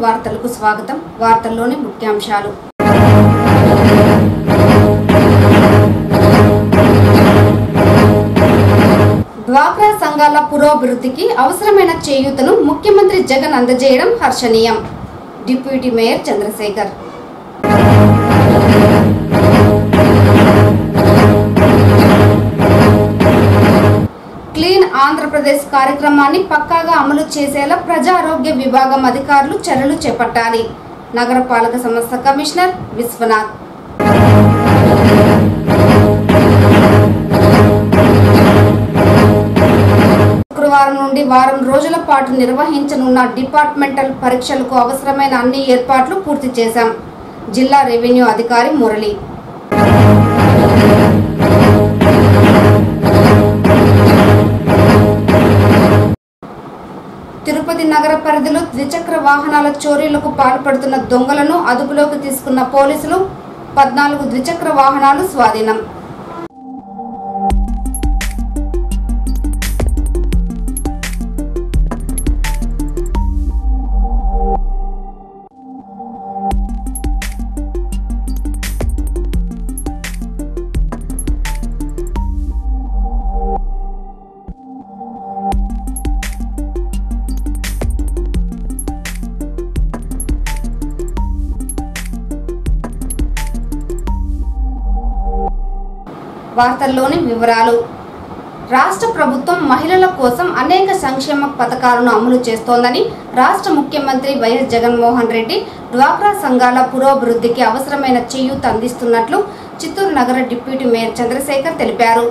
వార్తలకు స్వాగతం వార్తల్లోని ముఖ్యాంశాలు డ్వాక్రా సంఘాల పురోభివృద్ధికి అవసరమైన చేయూతను ముఖ్యమంత్రి జగన్ అందజేయడం హర్షణీయం deputy mayor Chandrasekhar clean Andhra Pradesh కార్యక్రమాన్ని పక్కాగా అమలు చేసేలా ప్రజారోగ్య విభాగం అధికారులు చర్యలు చేపట్టాలి నగరపాలక సంస్థ కమిషనర్ విశ్వనాథ్ శుక్రవారం నుండి వారం రోజుల పాటు నిర్వహించనున్న డిపార్ట్మెంటల్ పరీక్షలకు అవసరమైన అన్ని ఏర్పాట్లు పూర్తి చేశాం జిల్లా రెవెన్యూ అధికారి మురళి తిరుపతి నగర పరిధిలో ద్విచక్ర వాహనాల చోరీలకు పాల్పడుతున్న దొంగలను అదుపులోకి తీసుకున్న పోలీసులు పద్నాలుగు ద్విచక్ర వాహనాలు స్వాధీనం వార్తల్లోని వివరాలు రాష్ట్ర ప్రభుత్వం మహిళల కోసం అనేక సంక్షేమ పథకాలను అమలు చేస్తోందని రాష్ట్ర ముఖ్యమంత్రి వైఎస్ జగన్మోహన్ రెడ్డి డ్వాక్రా సంఘాల పురోభివృద్ధికి అవసరమైన చేయూత అందిస్తున్నట్లు చిత్తూరు నగర డిప్యూటీ మేయర్ చంద్రశేఖర్ తెలిపారు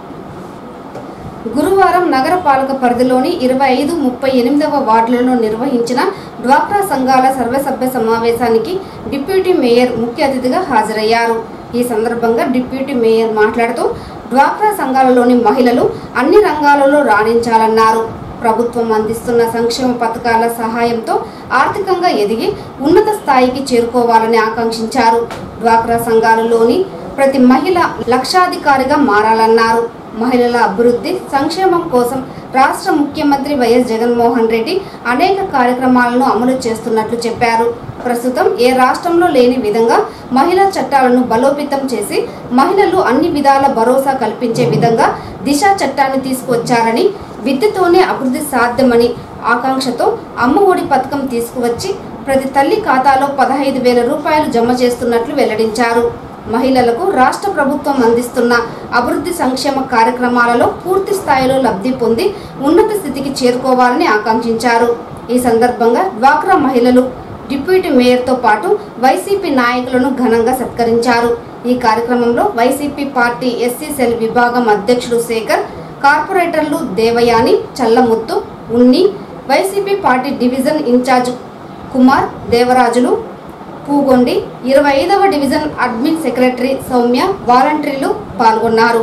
గురువారం నగర పాలక పరిధిలోని ఇరవై ఐదు ముప్పై ఎనిమిదవ వార్డులలో నిర్వహించిన డ్వాక్రా సంఘాల సర్వసభ్య సమావేశానికి డిప్యూటీ మేయర్ ముఖ్య అతిథిగా హాజరయ్యారు ఈ సందర్భంగా డిప్యూటీ మేయర్ మాట్లాడుతూ డ్వాక్రా సంఘాలలోని మహిళలు అన్ని రంగాలలో రాణించాలన్నారు ప్రభుత్వం అందిస్తున్న సంక్షేమ పథకాల సహాయంతో ఆర్థికంగా ఎదిగి ఉన్నత స్థాయికి చేరుకోవాలని ఆకాంక్షించారు డ్వాక్రా సంఘాలలోని ప్రతి మహిళ లక్షాధికారిగా మారాలన్నారు మహిళల అభివృద్ధి సంక్షేమం కోసం రాష్ట్ర ముఖ్యమంత్రి వైఎస్ జగన్మోహన్ రెడ్డి అనేక కార్యక్రమాలను అమలు చేస్తున్నట్లు చెప్పారు ప్రస్తుతం ఏ రాష్ట్రంలో లేని విధంగా మహిళా చట్టాలను బలోపేతం చేసి మహిళలు అన్ని విధాల భరోసా కల్పించే విధంగా దిశ చట్టాన్ని తీసుకువచ్చారని విద్యతోనే అభివృద్ధి సాధ్యమని ఆకాంక్షతో అమ్మ ఒడి పథకం తీసుకువచ్చి ప్రతి తల్లి ఖాతాలో పదహైదు వేల రూపాయలు జమ చేస్తున్నట్లు వెల్లడించారు మహిళలకు రాష్ట్ర ప్రభుత్వం అందిస్తున్న అభివృద్ధి సంక్షేమ కార్యక్రమాలలో పూర్తి స్థాయిలో లబ్ధి పొంది ఉన్నత స్థితికి చేరుకోవాలని ఆకాంక్షించారు ఈ సందర్భంగా డ్వాక్రా మహిళలు డిప్యూటీ మేయర్తో పాటు వైసీపీ నాయకులను ఘనంగా సత్కరించారు ఈ కార్యక్రమంలో వైసీపీ పార్టీ ఎస్సీ సెల్ విభాగం అధ్యక్షుడు శేఖర్ కార్పొరేటర్లు Devayani Challamuthu Unni YCP party division in charge Kumar Devarajulu Pugondi ఇరవై ఐదవ డివిజన్ అడ్మిన్ సెక్రటరీ సౌమ్య వాలంటీర్లు పాల్గొన్నారు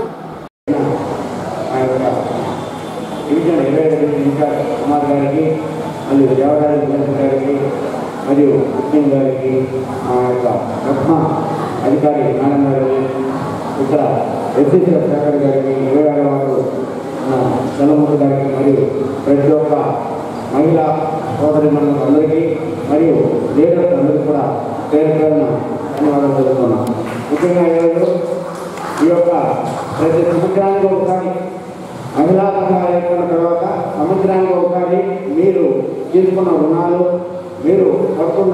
ఆ యొక్క డివిజన్ ఇరవై ఐదు ఇన్ఛార్జ్ కుమార్ గారికి మరియు దేవరాజు విజయన్ గారికి మరియు కృష్ణ గారికి ఆ యొక్క రత్న అధికారి నారాయణ గారికి ఇక్కడ ఎస్ఎస్ఎల్ శేఖర్ గారికి ఇరవై ఆరు వారు చంద్రమూర్తి గారికి మరియు ప్రతి ఒక్క మహిళా సోదరి అందరికీ మరియు లీడర్స్ అందరికీ కూడా పేరు పేరున ధన్యవాదాలు తెలుపుతున్నాం ముఖ్యంగా ఈరోజు ఈ యొక్క ప్రతి సముద్రానికి ఒకసారి మహిళా సంఘాలు ఏర్పడిన తర్వాత సముద్రానికి ఒకసారి మీరు తీసుకున్న రుణాలు మీరు పడుతున్న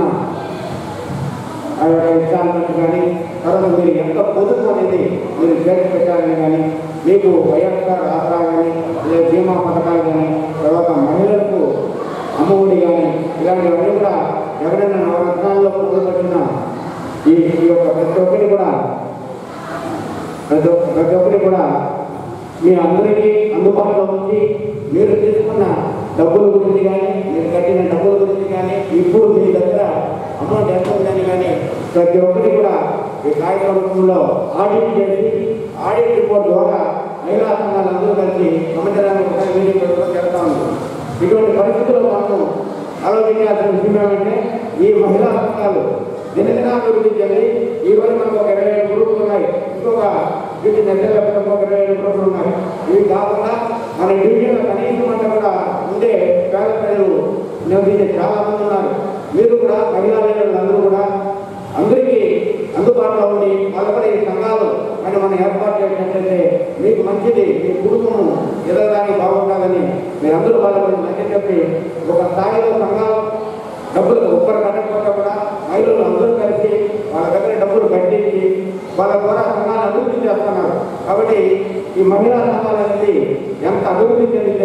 ఆ యొక్క ఇష్టాలను కానీ తర్వాత మీరు ఎంత పొదుపు అనేది మీరు చేసి పెట్టాలని కానీ మీకు వైఎస్ఆర్ ఆసరా కానీ లేదా బీమా పథకాలు కానీ తర్వాత మహిళలకు అమ్మఒడి కానీ ఇలాంటివన్నీ కూడా ఎవరైనా నవరత్నాల్లో పొందుపరిచిన ఈ ఈ యొక్క ప్రతి ఒక్కరి కూడా ప్రతి ఒక్క ప్రతి ఒక్కరి కూడా మీ అందరికీ అందుబాటులో ఉంది మీరు తీసుకున్న డబ్బుల గురించి కానీ మీరు కట్టిన డబ్బుల గురించి కానీ ఇప్పుడు మీ దగ్గర అమౌంట్ ఎంత ఉందని కానీ ప్రతి ఒక్కరి కూడా ఈ కార్యక్రమంలో ఆడిట్ చేసి ఆడిట్ రిపోర్ట్ ద్వారా మహిళా సంఘాలు అందరూ కలిసి సంవత్సరానికి ఒకసారి మీటింగ్ పెట్టుకొని చేస్తా ఉన్నాం ఇటువంటి పరిస్థితుల్లో మనము ఆలోచించాల్సిన విషయం ఏమంటే ఈ మహిళా సంఘాలు దినదినాభివృద్ధి చెంది ఈ రోజు మనకు ఒక ఇరవై ఐదు గ్రూపులు ఉన్నాయి ఇంకొక వీటి నెల ఒక ఇరవై ఐదు గ్రూపులు ఉన్నాయి ఇవి కాకుండా మన డివిజన్లో కనీసం అంతా కూడా ఉండే పేద ప్రజలు నివసించే చాలా మంది ఉన్నారు మీరు కూడా మహిళా లీడర్లందరూ కూడా అందరికీ అందుబాటులో ఉండి పదకొండు ఈ సంఘాలు అని మనం ఏర్పాటు చేసినట్లయితే మీకు మంచిది మీ కుటుంబం ఎదగడానికి బాగుంటుందని మీరు అందరూ వాళ్ళకి మంచి చెప్పి ఒక స్థాయిలో సంఘాలు డబ్బులు ఒక్కరు కట్టకపోతే కూడా మహిళలు అందరూ కలిసి వాళ్ళ దగ్గర డబ్బులు కట్టించి వాళ్ళ ద్వారా సంఘాలు అభివృద్ధి చేస్తున్నారు కాబట్టి ఈ మహిళా సంఘాలు అనేది ఎంత అభివృద్ధి చెందితే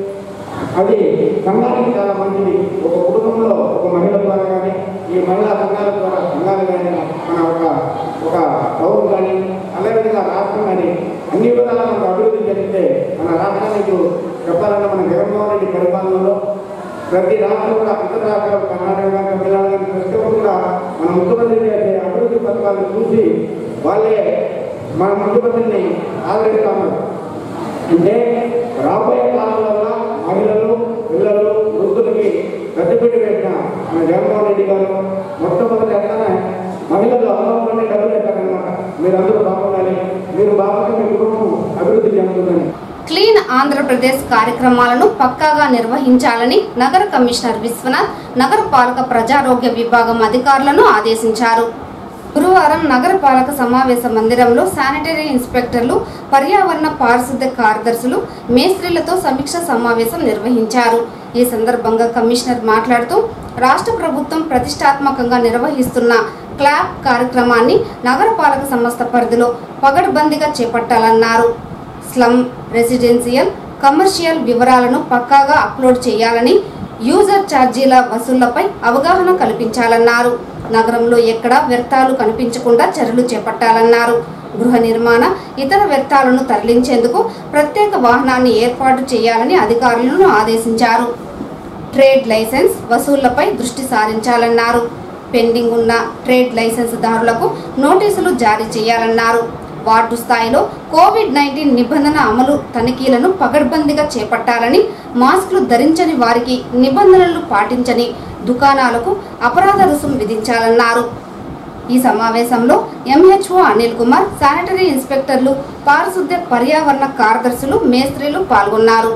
అది సంఘానికి చాలా మంచిది ఒక కుటుంబంలో ఒక మహిళ ద్వారా కానీ ఈ మహిళా సంఘాల ద్వారా సంఘాలు కానీ మన ఒక ఒక పౌరులు కానీ అదేవిధంగా రాష్ట్రం కానీ అన్ని విధాలా మనకు అభివృద్ధి చెందితే మన రాష్ట్రానికి చెప్పాలంటే మన జగన్మోహన్ రెడ్డి పరిపాలనలో ప్రతి రాష్ట్రం కూడా ఇతర రాష్ట్రాలు కర్ణాటక కానీ తమిళనాడు కానీ ప్రతి ఒక్కరు కూడా మన ముఖ్యమంత్రి చేసే అభివృద్ధి పథకాలను చూసి వాళ్ళే మన ముఖ్యమంత్రిని ఆదరిస్తా ఉన్నారు అంటే రాబోయే కాలంలో కూడా మహిళలు పిల్లలు వృద్ధులకి పెద్దపీట పెట్టిన మన జగన్మోహన్ రెడ్డి గారు మొట్టమొదటి ఎక్కడనే మహిళలు అమ్మకండి డబ్బులు పెట్టారనమాట మీరందరూ బాగుండాలి మీరు బాగుంటే మీ కుటుంబం అభివృద్ధి చెందుతుందని క్లీన్ ఆంధ్రప్రదేశ్ కార్యక్రమాలను పక్కాగా నిర్వహించాలని నగర కమిషనర్ విశ్వనాథ్ నగర పాలక ప్రజారోగ్య విభాగం అధికారులను ఆదేశించారు గురువారం నగరపాలక సమావేశ మందిరంలో శానిటరీ ఇన్స్పెక్టర్లు పర్యావరణ పారిశుద్ధ్య కార్యదర్శులు మేస్త్రీలతో సమీక్ష సమావేశం నిర్వహించారు ఈ సందర్భంగా కమిషనర్ మాట్లాడుతూ రాష్ట్ర ప్రభుత్వం ప్రతిష్టాత్మకంగా నిర్వహిస్తున్న క్లాప్ కార్యక్రమాన్ని నగరపాలక సంస్థ పరిధిలో పగడ్బందీగా చేపట్టాలన్నారు స్లమ్ రెసిడెన్షియల్ కమర్షియల్ వివరాలను పక్కాగా అప్లోడ్ చేయాలని యూజర్ ఛార్జీల వసూళ్లపై అవగాహన కల్పించాలన్నారు నగరంలో ఎక్కడా వ్యర్థాలు కనిపించకుండా చర్యలు చేపట్టాలన్నారు గృహ నిర్మాణ ఇతర వ్యర్థాలను తరలించేందుకు ప్రత్యేక వాహనాన్ని ఏర్పాటు చేయాలని అధికారులను ఆదేశించారు ట్రేడ్ లైసెన్స్ వసూళ్లపై దృష్టి సారించాలన్నారు పెండింగ్ ఉన్న ట్రేడ్ లైసెన్స్ దారులకు నోటీసులు జారీ చేయాలన్నారు వార్డు స్థాయిలో కోవిడ్ నైన్టీన్ నిబంధన అమలు తనిఖీలను పగడ్బందీగా చేపట్టాలని మాస్కులు ధరించని వారికి నిబంధనలు పాటించని దుకాణాలకు అపరాధ రుసుం విధించాలన్నారు ఈ సమావేశంలో ఎంహెచ్ఓ అనిల్ కుమార్ శానిటరీ ఇన్స్పెక్టర్లు పారిశుద్ధ్య పర్యావరణ కార్యదర్శులు మేస్త్రీలు పాల్గొన్నారు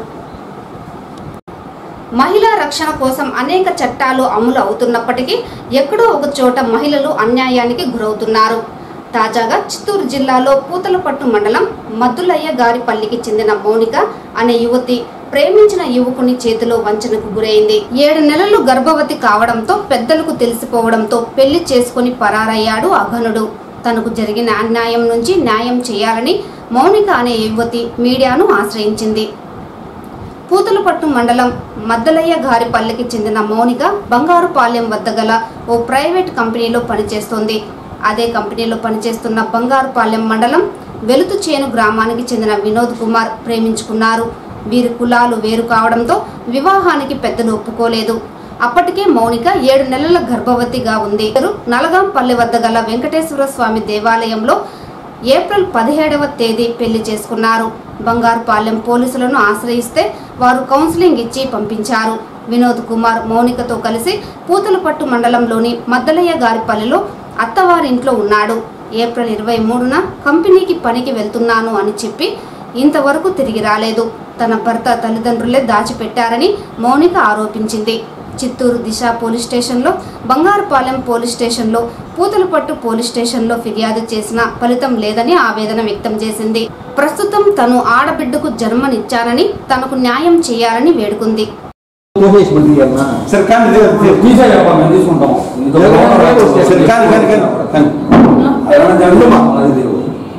మహిళా రక్షణ కోసం అనేక చట్టాలు అమలు అవుతున్నప్పటికీ ఎక్కడో ఒక చోట మహిళలు అన్యాయానికి గురవుతున్నారు తాజాగా చిత్తూరు జిల్లాలో పూతలపట్టు మండలం మద్దులయ్య గారిపల్లికి చెందిన మౌనిక అనే యువతి ప్రేమించిన యువకుని చేతిలో వంచనకు గురైంది ఏడు నెలలు గర్భవతి కావడంతో పెద్దలకు తెలిసిపోవడంతో పెళ్లి చేసుకుని పరారయ్యాడు అఘనుడు తనకు జరిగిన అన్యాయం నుంచి న్యాయం చేయాలని మౌనిక అనే యువతి మీడియాను ఆశ్రయించింది పూతలపట్టు మండలం మద్దలయ్య గారిపల్లికి చెందిన మౌనిక బంగారుపాలెం వద్ద గల ఓ ప్రైవేట్ కంపెనీలో పనిచేస్తోంది అదే కంపెనీలో పనిచేస్తున్న బంగారుపాలెం మండలం వెలుతుచేను గ్రామానికి చెందిన వినోద్ కుమార్ ప్రేమించుకున్నారు వీరి కులాలు వేరు కావడంతో వివాహానికి పెద్దలు ఒప్పుకోలేదు అప్పటికే మౌనిక ఏడు నెలల గర్భవతిగా ఉంది ఇద్దరు నలగాంపల్లి వద్ద గల వెంకటేశ్వర స్వామి దేవాలయంలో ఏప్రిల్ పదిహేడవ తేదీ పెళ్లి చేసుకున్నారు బంగారుపాలెం పోలీసులను ఆశ్రయిస్తే వారు కౌన్సిలింగ్ ఇచ్చి పంపించారు వినోద్ కుమార్ మౌనికతో కలిసి పూతలపట్టు మండలంలోని మద్దలయ్య గారిపల్లిలో అత్తవారింట్లో ఉన్నాడు ఏప్రిల్ ఇరవై మూడున కంపెనీకి పనికి వెళ్తున్నాను అని చెప్పి ఇంతవరకు తిరిగి రాలేదు తన భర్త తల్లిదండ్రులే దాచిపెట్టారని మౌనిక ఆరోపించింది చిత్తూరు దిశ పోలీస్ స్టేషన్లో బంగారుపాలెం పోలీస్ స్టేషన్లో పూతలపట్టు పోలీస్ స్టేషన్లో ఫిర్యాదు చేసినా ఫలితం లేదని ఆవేదన వ్యక్తం చేసింది ప్రస్తుతం తను ఆడబిడ్డకు జన్మనిచ్చానని తనకు న్యాయం చేయాలని వేడుకుంది లోకేష్ బండి అన్న సరే కానీ ఇదే- ఇదే- తీసే చెప్పాలి మేము తీసుకుంటాం ఇది ఒక ఓనర్ రావచ్చు. సరే కానీ కానీ కానీ కానీ అది అందుమా అది లేవు.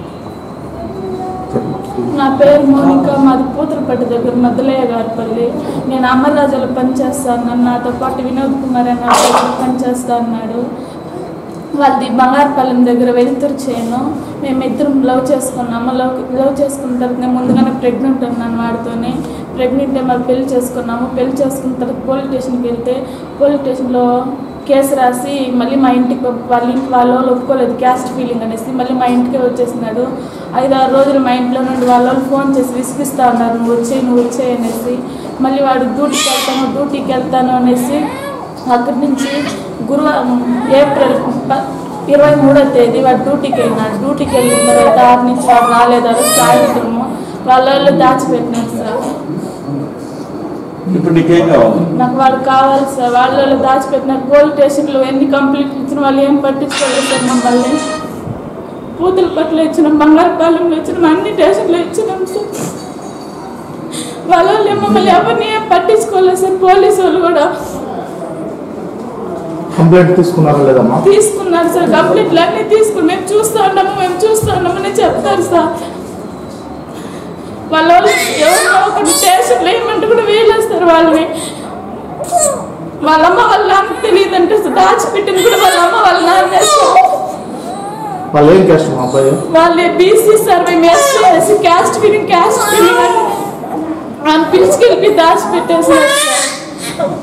నా పేరు మోనిక మాది పూతలపట్టి దగ్గర మద్దలయ్య గారిపల్లి నేను అమర్రాజులో పనిచేస్తాను నాతో పాటు వినోద్ కుమార్ అన్న దగ్గర పనిచేస్తా అన్నాడు వాళ్ళది బంగారుపాలెం దగ్గర వెలుతురు చేయను మేమిద్దరం లవ్ చేసుకున్నాము లవ్ లవ్ చేసుకున్న తర్వాత నేను ముందుగానే ప్రెగ్నెంట్ ఉన్నాను వాడితోనే ప్రెగ్నెంట్ మరి పెళ్లి చేసుకున్నాము పెళ్లి చేసుకున్న తర్వాత పోలీస్ స్టేషన్కి వెళ్తే పోలీస్ స్టేషన్లో కేసు రాసి మళ్ళీ మా ఇంటికి పంప- వాళ్ళ ఇంటి వాళ్ళ వాళ్ళు ఒప్పుకోలేదు క్యాస్ట్ ఫీలింగ్ అనేసి మళ్ళీ మా ఇంటికే వచ్చేసినాడు ఐదు ఆరు రోజులు మా ఇంట్లో నుండి వాళ్ళ వాళ్ళు ఫోన్ చేసి విసిగిస్తా ఉన్నారు నువ్వు వచ్చేయి నువ్వు వచ్చేయి అనేసి మళ్ళీ వాడు డ్యూటీకి వెళ్తాను డ్యూటీకి వెళ్తాను అనేసి అక్కడి నుంచి గురువారం ఏప్రిల్ ప- ఇరవై మూడో తేదీ వాడు డ్యూటీకి వెళ్ళినాడు డ్యూటీకి వెళ్ళిన తర్వాత ఆరు నుంచి వాడు రాలేదు ఆ రోజు సాయంత్రము వాళ్ళ వాళ్ళు దాచిపెట్టినారు సార్ ఇప్పుడు నీకేం కావాలి నాకు వాళ్ళు కావాలి సార్ వాళ్ళు వాళ్ళు దాచిపెట్టిన పోలీస్ స్టేషన్లో ఎన్ని కంప్లైంట్ ఇచ్చిన వాళ్ళు ఏం పట్టించుకోలేదు సార్ మమ్మల్ని పూతల పట్ల ఇచ్చినాం బంగారుపాలెంలో ఇచ్చినాం అన్ని స్టేషన్లో ఇచ్చినాం సార్ వాళ్ళ వాళ్ళు మమ్మల్ని ఎవరిని ఏం పట్టించుకోలేదు సార్ పోలీసు వాళ్ళు కూడా కంప్లైంట్ తీసుకున్నారా లేదమ్మా తీసుకున్నారు సార్ కంప్లైంట్లు అన్నీ తీసుకుని మేము చూస్తూ ఉన్నాము మేము చూస్తూ ఉన్నామని చెప్తారు సార్ వాళ్ళ వాళ్ళు ఎవరినో ఒకటి స్టేషన్లో ఏమంటే కూడా వేలేస్తారు వాళ్ళని వాళ్ళ అమ్మ వాళ్ళ నాన్న తెలియదు అంటే దాచిపెట్టింది కూడా వాళ్ళ అమ్మ వాళ్ళ నాన్న వేస్తారు. వాళ్ళు ఏం క్యాస్ట్ మా అబ్బాయి వాళ్ళే బీసీ సార్ మేము SC SC caste feeling caste feeling అని అని పిలిచికెళ్ళి దాచిపెట్టేసారు సార్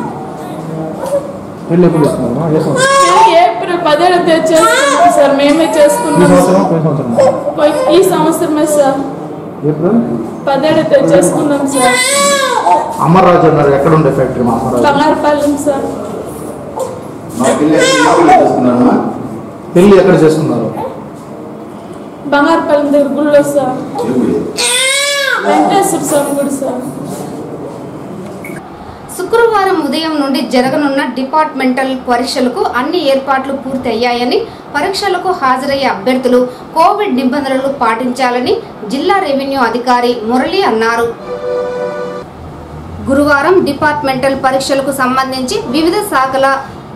పెళ్ళి ఎప్పుడు చేసుకున్నారమ్మా ఏ సంవత్సరం పెళ్లి ఏప్రిల్ పదిహేడు తేదీ చేసుకున్నాం సార్ మేమే ఈ చేసుకున్నాం సంవత్సరం పోయిన సంవత్సరం పోయి- ఈ సంవత్సరమే సార్ ఏప్రిల్ పదిహేడు తేదీ చేసుకున్నాం సార్ అమర్రాజు అన్నారు ఎక్కడ ఉండే ఫ్యాక్టరీ మా అమర్రాజు బంగారుపాలెం సార్ మా పిల్లలు ఎక్కడ చేసుకున్నారమ్మా పెళ్ళి ఎక్కడ చేసుకున్నారు బంగారుపాలెం దగ్గర గుళ్ళో సార్ ఏ గుడి? వెంకటేశ్వర స్వామి గుడి సార్ శుక్రవారం ఉదయం నుండి జరగనున్న డిపార్ట్మెంటల్ పరీక్షలకు అన్ని ఏర్పాట్లు పూర్తి అయ్యాయని పరీక్షలకు హాజరయ్యే అభ్యర్థులు కోవిడ్ నిబంధనలు పాటించాలని జిల్లా రెవెన్యూ అధికారి మురళి అన్నారు గురువారం డిపార్ట్మెంటల్ పరీక్షలకు సంబంధించి వివిధ శాఖల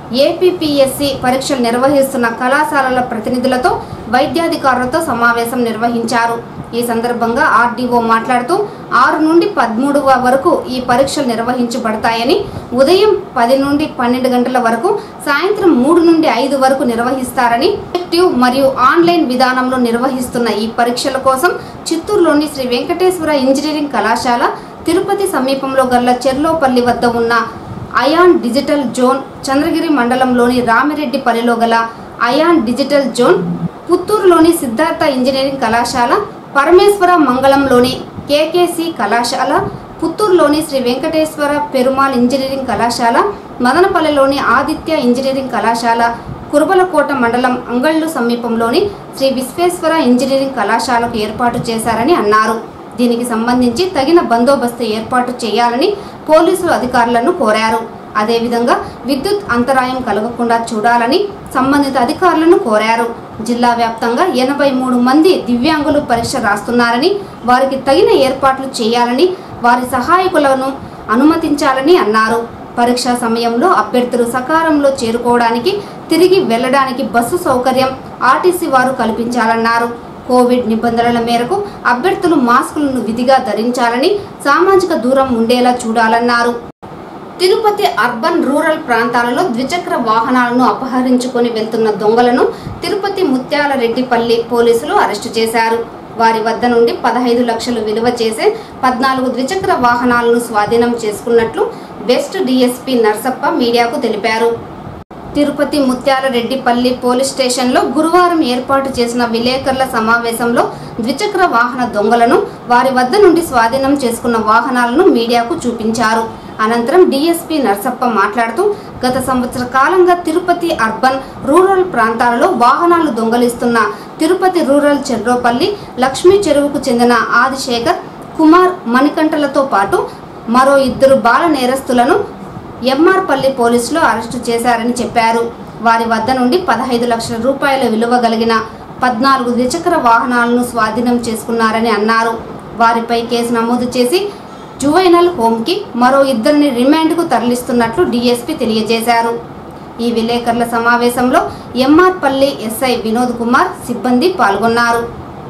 ఏపీపీఎస్సి పరీక్షలు నిర్వహిస్తున్న కళాశాలల ప్రతినిధులతో వైద్యాధికారులతో సమావేశం నిర్వహించారు ఈ సందర్భంగా ఆర్డీఓ మాట్లాడుతూ ఆరు నుండి పదమూడవ వరకు ఈ పరీక్షలు నిర్వహించబడతాయని ఉదయం పది నుండి పన్నెండు గంటల వరకు సాయంత్రం మూడు నుండి ఐదు వరకు నిర్వహిస్తారని యాక్టివ్ మరియు ఆన్లైన్ విధానంలో నిర్వహిస్తున్న ఈ పరీక్షల కోసం చిత్తూరులోని శ్రీ వెంకటేశ్వర ఇంజనీరింగ్ కళాశాల తిరుపతి సమీపంలో గల్ల చెర్లోపల్లి వద్ద ఉన్న అయాన్ డిజిటల్ జోన్ చంద్రగిరి మండలంలోని రామిరెడ్డిపల్లిలో గల అయాన్ డిజిటల్ జోన్ పుత్తూరులోని సిద్ధార్థ ఇంజనీరింగ్ కళాశాల పరమేశ్వర మంగళంలోని కేకేసి కళాశాల పుత్తూరులోని శ్రీ వెంకటేశ్వర పెరుమాల్ ఇంజనీరింగ్ కళాశాల మదనపల్లిలోని ఆదిత్య ఇంజనీరింగ్ కళాశాల కురుబలకోట మండలం అంగళ్ళు సమీపంలోని శ్రీ విశ్వేశ్వర ఇంజనీరింగ్ కళాశాలకు ఏర్పాటు చేశారని అన్నారు దీనికి సంబంధించి తగిన బందోబస్తు ఏర్పాటు చేయాలని పోలీసులు అధికారులను కోరారు అదేవిధంగా విద్యుత్ అంతరాయం కలగకుండా చూడాలని సంబంధిత అధికారులను కోరారు జిల్లా వ్యాప్తంగా ఎనభై మూడు మంది దివ్యాంగులు పరీక్ష రాస్తున్నారని వారికి తగిన ఏర్పాట్లు చేయాలని వారి సహాయకులను అనుమతించాలని అన్నారు పరీక్షా సమయంలో అభ్యర్థులు సకాలంలో చేరుకోవడానికి తిరిగి వెళ్లడానికి బస్సు సౌకర్యం ఆర్టీసీ వారు కల్పించాలన్నారు కోవిడ్ నిబంధనల మేరకు అభ్యర్థులు మాస్కులను విధిగా ధరించాలని సామాజిక దూరం ఉండేలా చూడాలన్నారు తిరుపతి అర్బన్ రూరల్ ప్రాంతాలలో ద్విచక్ర వాహనాలను అపహరించుకొని వెళ్తున్న దొంగలను తిరుపతి ముత్యాలరెడ్డిపల్లి పోలీసులు అరెస్టు చేశారు వారి వద్ద నుండి పదహైదు లక్షలు విలువ చేసే పద్నాలుగు ద్విచక్ర వాహనాలను స్వాధీనం చేసుకున్నట్లు వెస్ట్ డీఎస్పీ నర్సప్ప మీడియాకు తెలిపారు తిరుపతి ముత్యాలరెడ్డిపల్లి పోలీస్ స్టేషన్లో గురువారం ఏర్పాటు చేసిన విలేకరుల సమావేశంలో ద్విచక్ర వాహన దొంగలను వారి వద్ద నుండి స్వాధీనం చేసుకున్న వాహనాలను మీడియాకు చూపించారు అనంతరం డీఎస్పీ నర్సప్ప మాట్లాడుతూ గత సంవత్సర కాలంగా తిరుపతి అర్బన్ రూరల్ ప్రాంతాలలో వాహనాలు దొంగలిస్తున్న తిరుపతి రూరల్ చెర్రోపల్లి లక్ష్మీ చెరువుకు చెందిన ఆదిశేఖర్ కుమార్ మణికంఠలతో పాటు మరో ఇద్దరు బాల నేరస్తులను ఎంఆర్పల్లి పోలీసులు అరెస్టు చేశారని చెప్పారు వారి వద్ద నుండి పదహైదు లక్షల రూపాయల విలువ కలిగిన పద్నాలుగు ద్విచక్ర వాహనాలను స్వాధీనం చేసుకున్నారని అన్నారు వారిపై కేసు నమోదు చేసి జువైనల్ హోమ్కి మరో ఇద్దరిని రిమాండ్కు తరలిస్తున్నట్లు డీఎస్పీ తెలియజేశారు ఈ విలేకరుల సమావేశంలో ఎంఆర్పల్లి ఎస్ఐ వినోద్ కుమార్ సిబ్బంది పాల్గొన్నారు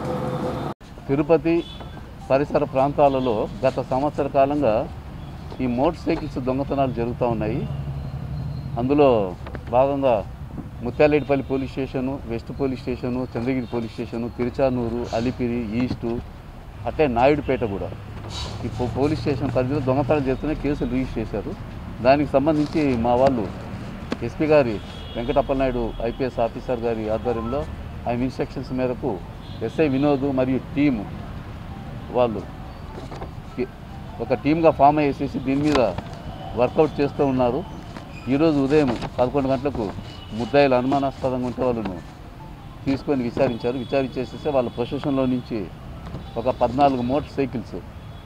తిరుపతి పరిసర ప్రాంతాలలో గత సంవత్సర కాలంగా ఈ మోటార్ సైకిల్స్ దొంగతనాలు జరుగుతూ ఉన్నాయి అందులో భాగంగా Mutyaletipalli police station west police station Chandragiri police station Tiruchanur Alipiri east అట్లే నాయుడుపేట కూడా ఈ పో- పోలీస్ స్టేషన్ పరిధిలో దొంగతనాలు చేస్తూనే కేసులు రిజిస్టర్ చేశారు దానికి సంబంధించి మా వాళ్ళు ఎస్పీ గారి వెంకటప్పలనాయుడు ఐపీఎస్ ఆఫీసర్ గారి ఆధ్వర్యంలో ఆయన ఇన్స్ట్రక్షన్స్ మేరకు ఎస్ఐ వినోద్ మరియు టీము వాళ్ళు కి- ఒక టీమ్గా ఫామ్ అయ్యేసేసి దీని మీద వర్కౌట్ చేస్తూ ఉన్నారు ఈరోజు ఉదయం పదకొండు గంటలకు ముద్దాయిలు అనుమానాస్పదంగా ఉంటే వాళ్ళను తీసుకొని విచారించారు విచారించేసేస్తే వాళ్ళ పొజిషన్లో నుంచి ఒక పద్నాలుగు మోటార్ సైకిల్స్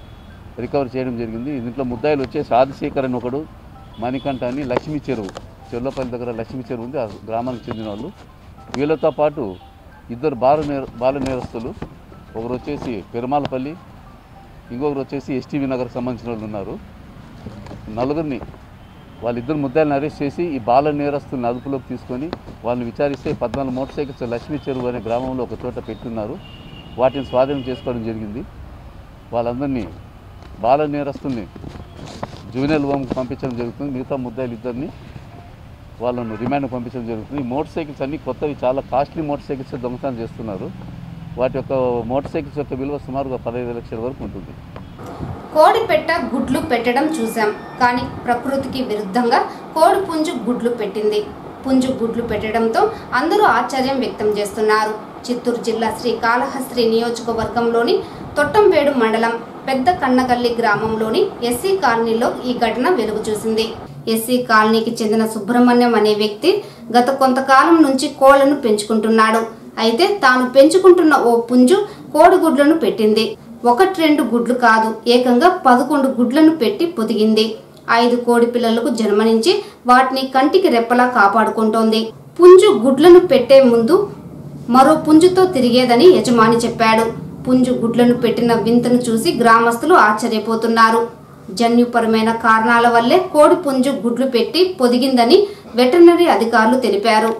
రికవర్ చేయడం జరిగింది దీంట్లో ముద్దాయిలు వచ్చేసి ఆదిశేఖర్ అని ఒకడు మణికంఠ అని లక్ష్మీ చెరువు చెర్లపల్లి దగ్గర లక్ష్మీ చెరువు ఉంది ఆ గ్రామానికి చెందిన వాళ్ళు వీళ్ళతో పాటు ఇద్దరు బాల నేర బాల నేరస్తులు ఒకరు వచ్చేసి పెరుమాలపల్లి ఇంకొకరు వచ్చేసి ఎస్టీవీ నగర్కి సంబంధించిన వాళ్ళు ఉన్నారు నలుగురిని వాళ్ళిద్దరు ముద్దాయిలను అరెస్ట్ చేసి ఈ బాల నేరస్తుల్ని అదుపులోకి తీసుకొని వాళ్ళని విచారిస్తే పద్నాలుగు మోటార్ సైకిల్స్ లక్ష్మీ చెరువు అనే గ్రామంలో ఒక చోట పెట్టున్నారు వాటిని స్వాధీనం చేసుకోవడం జరిగింది వాళ్ళందరినీ బాల నేరస్తుల్ని జూనియర్ హోమ్కి పంపించడం జరుగుతుంది మిగతా ముద్దాయిలు ఇద్దరిని వాళ్ళను రిమాండ్ పంపించడం జరుగుతుంది ఈ మోటార్ సైకిల్స్ అన్నీ కొత్తవి చాలా కాస్ట్లీ మోటార్ సైకిల్స్ దొంగతనం చేస్తున్నారు వాటి యొక్క మోటార్ సైకిల్స్ యొక్క విలువ సుమారుగా పదహైదు లక్షల వరకు ఉంటుంది కోడి పెట్ట గుడ్లు పెట్టడం చూశాం కానీ ప్రకృతికి విరుద్ధంగా కోడి పుంజు గుడ్లు పెట్టింది పుంజు గుడ్లు పెట్టడంతో అందరూ ఆశ్చర్యం వ్యక్తం చేస్తున్నారు చిత్తూరు జిల్లా శ్రీకాళహస్తి నియోజకవర్గంలోని తొట్టంపేడు మండలం పెద్ద కన్నగల్లి గ్రామంలోని ఎస్సీ కాలనీలో ఈ ఘటన వెలుగు చూసింది ఎస్సీ కాలనీకి చెందిన సుబ్రహ్మణ్యం అనే వ్యక్తి గత కొంతకాలం నుంచి కోళ్లను పెంచుకుంటున్నాడు అయితే తాను పెంచుకుంటున్న ఓ పుంజు కోడిగుడ్లను పెట్టింది ఒకటి రెండు గుడ్లు కాదు ఏకంగా పదకొండు గుడ్లను పెట్టి పొదిగింది ఐదు కోడి పిల్లలకు జన్మనించి వాటిని కంటికి రెప్పలా కాపాడుకుంటోంది పుంజు గుడ్లను పెట్టే ముందు మరో పుంజుతో తిరిగేదని యజమాని చెప్పాడు పుంజు గుడ్లను పెట్టిన వింతను చూసి గ్రామస్తులు ఆశ్చర్యపోతున్నారు జన్యుపరమైన కారణాల వల్లే కోడి పుంజు గుడ్లు పెట్టి పొదిగిందని వెటర్నరీ అధికారులు తెలిపారు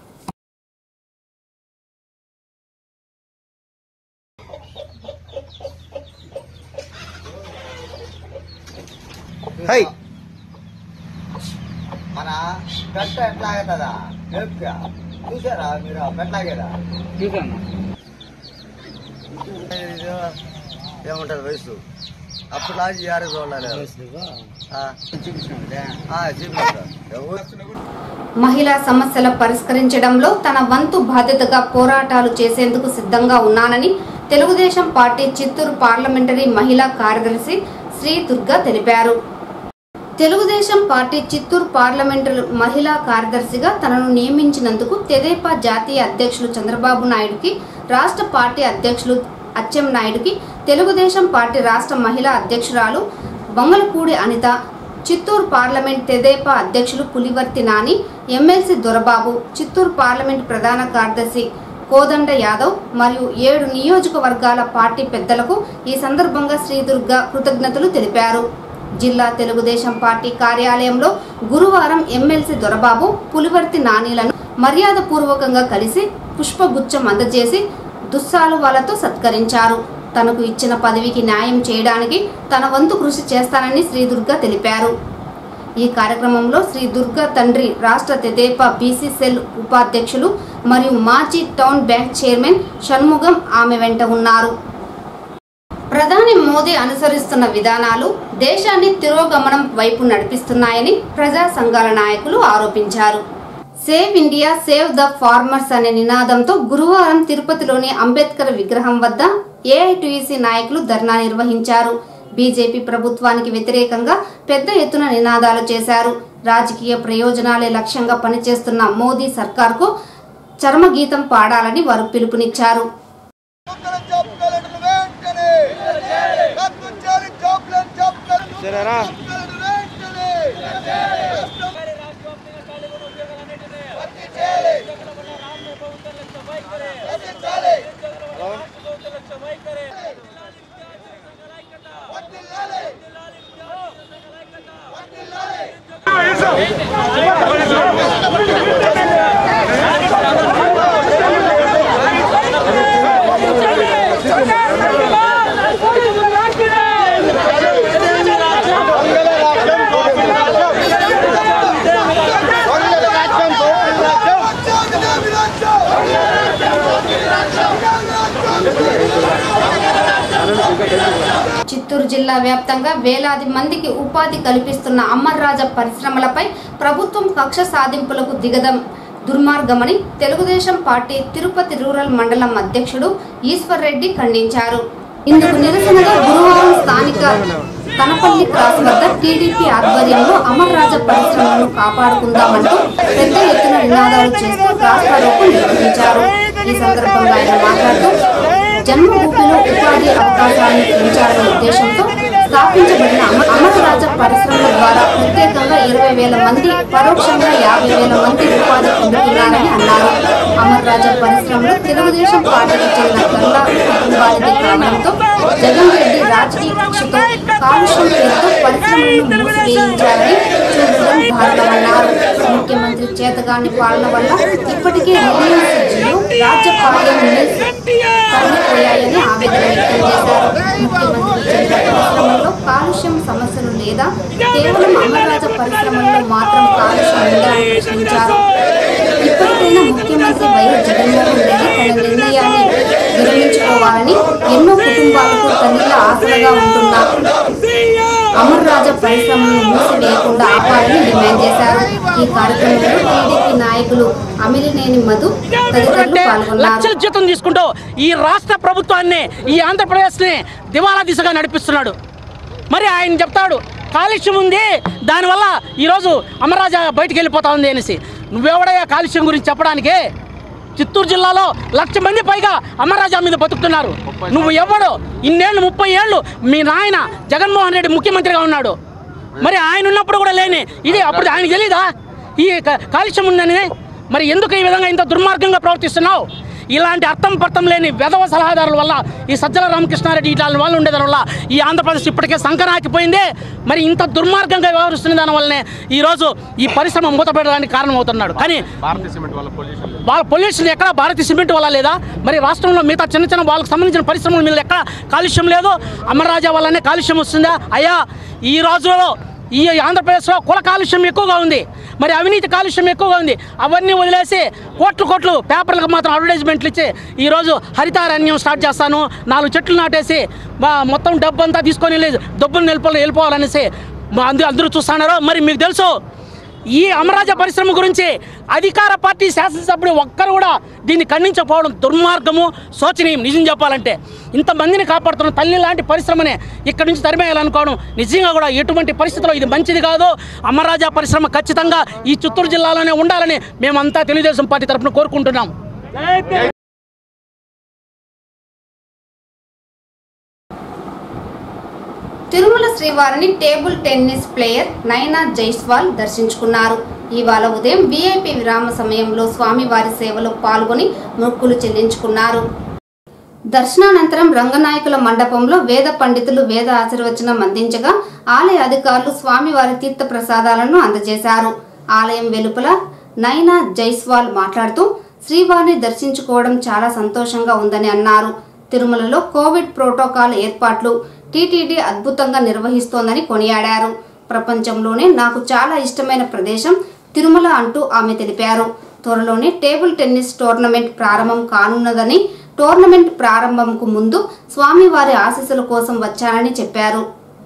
హై మన పెట్ట ఎట్లా అవుతుందా నేర్పుగా చూసారా మీరు ఆ పెట్టలాగేదా ఏముంటది వయసు అప్పుడు లాగి యారు చూడాలి మహిళా సమస్యల పరిష్కరించడంలో తన వంతు బాధ్యతగా పోరాటాలు చేసేందుకు సిద్ధంగా ఉన్నానని తెలుగుదేశం పార్టీ చిత్తూరు పార్లమెంటరీ మహిళా కార్యదర్శి శ్రీ దుర్గా తెలిపారు తెలుగుదేశం పార్టీ చిత్తూరు పార్లమెంటరీ మహిళా కార్యదర్శిగా తనను నియమించినందుకు తెదేపా జాతీయ అధ్యక్షులు చంద్రబాబు నాయుడుకి రాష్ట్ర పార్టీ అధ్యక్షులు అచ్చెం నాయుడుకి తెలుగుదేశం పార్టీ రాష్ట్ర మహిళా అధ్యక్షురాలు బొంగలపూడి అనిత చిత్తూరు పార్లమెంట్ తెదేపా అధ్యక్షులు పులివర్తి నాని ఎమ్మెల్సీ దొరబాబు చిత్తూరు పార్లమెంట్ ప్రధాన కార్యదర్శి కోదండ యాదవ్ మరియు ఏడు నియోజకవర్గాల పార్టీ పెద్దలకు ఈ సందర్భంగా శ్రీదుర్గ కృతజ్ఞతలు తెలిపారు జిల్లా తెలుగుదేశం పార్టీ కార్యాలయంలో గురువారం ఎమ్మెల్సీ దొరబాబు పులివర్తి నానీలను మర్యాదపూర్వకంగా కలిసి పుష్పగుచ్చం అందజేసి దుస్సాలువాలతో సత్కరించారు తనకు ఇచ్చిన పదవికి న్యాయం చేయడానికి తన వంతు కృషి చేస్తానని శ్రీదుర్గ తెలిపారు ఈ కార్యక్రమంలో శ్రీ దుర్గా తండ్రి రాష్ట్ర తెదేపా బీసీ సెల్ ఉపాధ్యక్షులు మరియు మాజీ టౌన్ బ్యాంక్ చైర్మన్ షణ్ముగం ఆమె వెంట ఉన్నారు ప్రధాని మోదీ అనుసరిస్తున్న విధానాలు దేశాన్ని తిరోగమనం వైపు నడిపిస్తున్నాయని ప్రజా సంఘాల నాయకులు ఆరోపించారు save India save the farmers అనే నినాదంతో గురువారం తిరుపతిలోని అంబేద్కర్ విగ్రహం వద్ద ఏఐటియుసి నాయకులు ధర్నా నిర్వహించారు బీజేపీ ప్రభుత్వానికి వ్యతిరేకంగా పెద్ద ఎత్తున నినాదాలు చేశారు రాజకీయ ప్రయోజనాలే లక్ష్యంగా పనిచేస్తున్న మోదీ సర్కార్కు చర్మగీతం పాడాలని వారు పిలుపునిచ్చారు చిత్తూరు జిల్లా వ్యాప్తంగా వేలాది మందికి ఉపాధి కల్పిస్తున్న అమర్రాజ పరిశ్రమలపై ప్రభుత్వం కక్ష సాధింపులకు దిగదం దుర్మార్గమని తెలుగుదేశం పార్టీ తిరుపతి రూరల్ మండలం అధ్యక్షుడు ఈశ్వర్ రెడ్డి ఖండించారు ఇందుకు నిరసనగా గురువారం స్థానిక తనపల్లి క్రాస్ వద్ద టీడీపీ ఆధ్వర్యంలో అమర్రాజ పరిశ్రమలను కాపాడుకుందామంటూ పెద్ద ఎత్తున నినాదాలు చేస్తూ రాస్తారోకో నిర్వహించారు ఈ సందర్భంగా ఆయన మాట్లాడుతూ జన్మభూమిలో ఉపాధి అవకాశాలను పెంచాలనే ఉద్దేశంతో స్థాపించబడిన అమ- అమరరాజ పరిశ్రమల ద్వారా ప్రత్యేకంగా ఇరవై వేల మంది పరోక్షంగా యాభై వేల మంది ఉపాధి పొందుతున్నారని అన్నారు అమరరాజ పరిశ్రమలో తెలుగుదేశం పార్టీకి చెందిన గల్లా కుటుంబానికి కావడంతో జగన్ రెడ్డి రాజకీయ కక్షతో కాలుష్యం పేరుతో పరిశ్రమలను మూసివేయించారని చూడడం దారుణమన్నారు ముఖ్యమంత్రి చేతగాని పాలన వల్ల ఇప్పటికే రిలయన్స్ జియో రాజ్యపాలెం మిల్స్ తరలిపోయాయని ఆవేదన వ్యక్తం చేశారు ముఖ్యమంత్రి చెందిన పరిశ్రమల్లో కాలుష్యం సమస్యలు లేదా కేవలం అమరరాజ పరిశ్రమల్లో మాత్రం కాలుష్యం ఉందా అని ప్రశ్నించారు ఇప్పటికైనా ముఖ్యమంత్రి వైఎస్ జగన్మోహన్ రెడ్డి తన నిర్ణయాన్ని విరమించుకోవాలని ఎన్నో కుటుంబాలకు తల్లిల ఆశలుగా ఉంటున్న అమర్ రాజా పరిశ్రమను మూసివేయకుండా ఆపాలని డిమాండ్ చేశారు ఈ కార్యక్రమంలో టీడీపీ నాయకులు అమిలినేని మధు తదితరులు పాల్గొన్నారు లక్షల జీతం తీసుకుంటూ ఈ రాష్ట్ర ప్రభుత్వాన్ని ఈ ఆంధ్రప్రదేశ్ని దివాలా దిశగా నడిపిస్తున్నాడు మరి ఆయన చెప్తాడు కాలుష్యం ఉంది దానివల్ల ఈరోజు అమరరాజా బయటికి వెళ్ళిపోతా ఉంది అనేసి నువ్వెవడయ్యా కాలుష్యం గురించి చెప్పడానికి చిత్తూరు జిల్లాలో లక్ష మంది పైగా అమరరాజా మీద బతుకుతున్నారు నువ్వు ఎవడు ఇన్నేళ్ళు ముప్పై ఏళ్ళు మీ నాయన జగన్మోహన్ రెడ్డి ముఖ్యమంత్రిగా ఉన్నాడు మరి ఆయన ఉన్నప్పుడు కూడా లేని ఇది అప్పుడు ఆయన తెలీదా ఈ క- కాలుష్యం ఉందని మరి ఎందుకు ఈ విధంగా ఇంత దుర్మార్గంగా ప్రవర్తిస్తున్నావు ఇలాంటి అర్థం పర్థం లేని వెధవ సలహాదారుల వల్ల ఈ సజ్జల రామకృష్ణారెడ్డి ఇట్లాంటి వాళ్ళు ఉండేదాని వల్ల ఈ ఆంధ్రప్రదేశ్ ఇప్పటికే సంకరాకిపోయింది మరి ఇంత దుర్మార్గంగా వ్యవహరిస్తున్న దాని వల్లనే ఈరోజు ఈ పరిశ్రమ మూతపెట్టడానికి కారణమవుతున్నాడు కానీ వాళ్ళ పొల్యూషన్ ఎక్కడ భారతీయ సిమెంట్ వల్ల లేదా మరి రాష్ట్రంలో మిగతా చిన్న చిన్న వాళ్ళకి సంబంధించిన పరిశ్రమల మీద ఎక్కడ కాలుష్యం లేదు అమరరాజా వల్లనే కాలుష్యం వస్తుందా అయ్యా ఈ రోజులలో ఈ ఆంధ్రప్రదేశ్లో కుల కాలుష్యం ఎక్కువగా ఉంది మరి అవినీతి కాలుష్యం ఎక్కువగా ఉంది అవన్నీ వదిలేసి కోట్లు కోట్లు పేపర్లకు మాత్రం అడ్వర్టైజ్మెంట్లు ఇచ్చి ఈరోజు హరితారణ్యం స్టార్ట్ చేస్తాను నాలుగు చెట్లు నాటేసి మా మొత్తం డబ్బు అంతా తీసుకొని వెళ్ళి డబ్బులు నిలుపు వెళ్ళిపోవాలనేసి మా అందరూ అందరూ చూస్తున్నారు మరి మీకు తెలుసు ఈ అమరాజ పరిశ్రమ గురించి అధికార పార్టీ శాసనసభ్యుడు ఒక్కరు కూడా దీన్ని ఖండించకపోవడం దుర్మార్గము శోచనీయం నిజం చెప్పాలంటే ఇంతమందిని కాపాడుతున్న తల్లి లాంటి పరిశ్రమనే ఇక్కడి నుంచి తరిమేయాలనుకోవడం నిజంగా కూడా ఎటువంటి పరిస్థితుల్లో ఇది మంచిది కాదు అమరాజా పరిశ్రమ ఖచ్చితంగా ఈ చిత్తూరు జిల్లాలోనే ఉండాలని మేమంతా తెలుగుదేశం పార్టీ తరఫున కోరుకుంటున్నాం తిరుమల శ్రీవారిని టేబుల్ టెన్నిస్ ప్లేయర్ నైనా జైస్వాల్ దర్శించుకున్నారు ఇవాళ ఉదయం వీఐపీ విరామ సమయంలో స్వామివారి సేవలో పాల్గొని మొక్కులు చెల్లించుకున్నారు దర్శనానంతరం రంగనాయకుల మండపంలో వేద పండితులు వేద ఆశీర్వచనం అందించగా ఆలయ అధికారులు స్వామివారి తీర్థ ప్రసాదాలను అందజేశారు ఆలయం వెలుపల నైనా జైస్వాల్ మాట్లాడుతూ శ్రీవారిని దర్శించుకోవడం చాలా సంతోషంగా ఉందని అన్నారు తిరుమలలో కోవిడ్ ప్రోటోకాల్ ఏర్పాట్లు టీటీడీ అద్భుతంగా నిర్వహిస్తోందని కొనియాడారు ప్రపంచంలోనే నాకు చాలా ఇష్టమైన ప్రదేశం తిరుమల అంటూ ఆమె తెలిపారు త్వరలోనే టేబుల్ టెన్నిస్ టోర్నమెంట్ ప్రారంభం కానున్నదని టోర్నమెంట్ ప్రారంభంకు ముందు స్వామివారి ఆశీస్సుల కోసం వచ్చానని చెప్పారు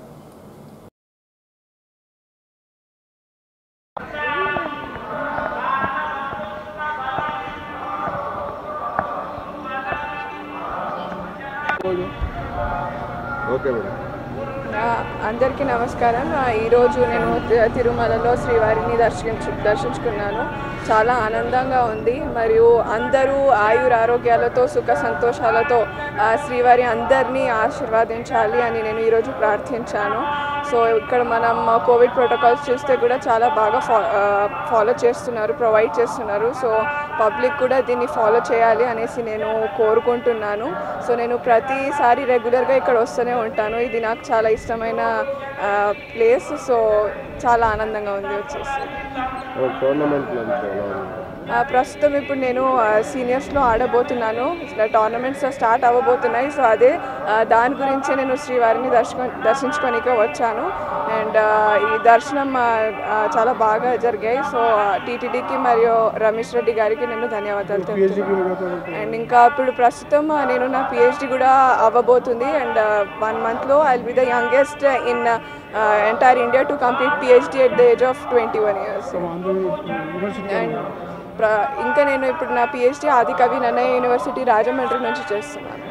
ఓకే మేడం ఆ, అందరికీ నమస్కారం ఆ, ఈరోజు నేను తి- తిరుమలలో శ్రీవారిని దర్శించు దర్శించుకున్నాను చాలా ఆనందంగా ఉంది మరియు అందరూ ఆయుర ఆరోగ్యాలతో సుఖ సంతోషాలతో ఆ, శ్రీవారి అందరినీ ఆశీర్వదించాలి అని నేను ఈరోజు ప్రార్థించాను సో ఇక్కడ మనం కోవిడ్ ప్రోటోకాల్స్ చూస్తే కూడా చాలా బాగా ఫా ఫాలో చేస్తున్నారు ప్రొవైడ్ చేస్తున్నారు సో పబ్లిక్ కూడా దీన్ని ఫాలో చేయాలి అనేసి నేను కోరుకుంటున్నాను సో నేను ప్రతిసారి రెగ్యులర్గా ఇక్కడ వస్తూనే ఉంటాను ఇది నాకు చాలా ఇష్టమైన ప్లేస్ సో చాలా ఆనందంగా ఉంది వచ్చేసి టోర్నమెంట్లో ఆ, ప్రస్తుతం ఇప్పుడు నేను సీనియర్స్లో ఆడబోతున్నాను ఇట్లా టోర్నమెంట్స్ స్టార్ట్ అవ్వబోతున్నాయి సో అదే ఆ, దాని గురించే నేను శ్రీవారిని దర్శక దర్శించుకోనికే వచ్చాను అండ్ ఈ దర్శనం ఆ, ఆ, చాలా బాగా జరిగాయి సో టీటీడీకి మరియు రమేష్ రెడ్డి గారికి నేను ధన్యవాదాలు తెలుపుతున్నాను అండ్ ఇంకా ఇప్పుడు ప్రస్తుతం ఆ, నేను నా పిహెచ్డి కూడా అవ్వబోతుంది అండ్ వన్ మంత్లో I be the youngest in entire India to complete PhD at the age of twenty one years and ప్ర ఇంకా నేను ఇప్పుడు నా పిహెచ్డి ఆదికవి నన్నయ్య యూనివర్సిటీ రాజమండ్రి నుంచి చేస్తున్నాను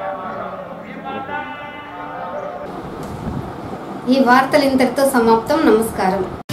ఈ వార్తలు ఇంతటితో సమాప్తం నమస్కారం